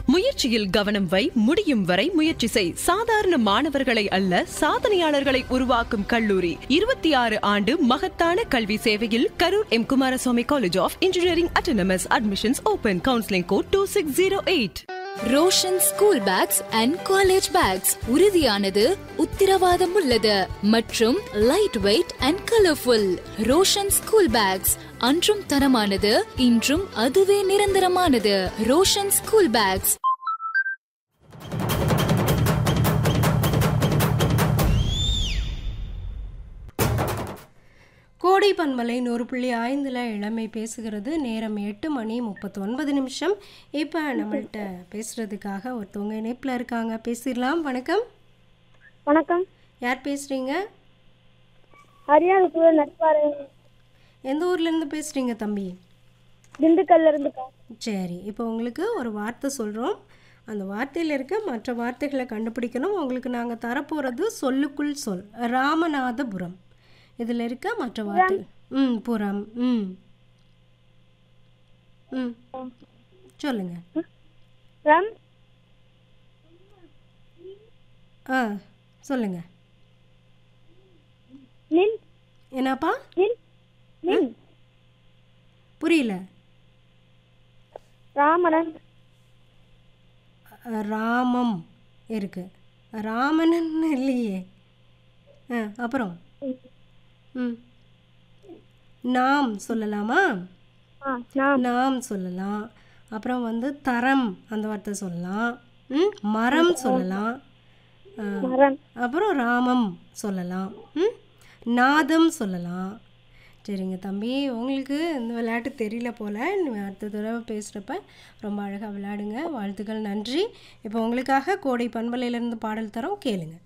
முயற்சியில் கவனம் வை முடியும் வரை முயற்சி செய் சாதாரண மாணவர்களை அல்ல சாதனையாளர்களை உருவாக்கும் கல்லூரி இருபத்தி ஆறு ஆண்டு மகத்தான கல்வி சேவையில் Karur M Kumaraswamy college of engineering autonomous admissions open counselling code two six zero eight Roshan school bags and college bags உறுதியானது உத்திரவாதம் உள்ளது மற்றும் lightweight and colourful Roshan school bags அன்றும் தரமானது இன்றும் அதுவே நிரந்தரமானது ரோஷன் ஸ்கூல் பேக்ஸ் கோடை பன்மலை நூறு புள்ளி ஐந்தில் இளமை பேசுகிறது நேரம் எட்டு மணி முப்பத்தி ஒன்பது நிமிஷம் இப்போ நம்மள்கிட்ட பேசுகிறதுக்காக ஒருத்தவங்க இணைப்பில் இருக்காங்க பேசிடலாம் வணக்கம் வணக்கம் யார் பேசுகிறீங்க ஹரியானா நட்பாரு எந்த ஊர்லேருந்து பேசுகிறீங்க தம்பி திண்டுக்கல்ல இருந்துக்கா சரி இப்போ உங்களுக்கு ஒரு வார்த்தை சொல்கிறோம் அந்த வார்த்தையில் இருக்க மற்ற வார்த்தைகளை கண்டுபிடிக்கணும் உங்களுக்கு நாங்கள் தரப்போகிறது சொல்லுக்குள் சொல் ராமநாதபுரம் இதில் இருக்க மற்ற வார்த்தை ம் புறம் ம் ம் சொல்லுங்க ரம் ஆ சொல்லுங்க நின் என்னப்பா நின் நின் புரியல ராமணன் அஹ், ராமம் இருக்கு ராமனன் இல்லையே ஆ அப்புறம் ம் நாம் சொல்லலாமா ஆ நாம் நாம் சொல்லலாம் அப்புறம் வந்து தரம் அந்த வார்த்தை சொல்லலாம் ம் மரம் சொல்லலாம் ஆ, மரம் அப்புறம் ராமம் சொல்லலாம் ம் நாதம் சொல்லலாம் சரிங்க தம்பி உங்களுக்கு இந்த விளையாட்டு தெரியல போல் நீ அடுத்த தடவை பேசுகிறப்ப ரொம்ப அழகாக விளையாடுங்க வாழ்த்துக்கள் நன்றி இப்போ உங்களுக்காக கோடை பண்பலையிலேருந்து பாடல் தரோம் கேளுங்க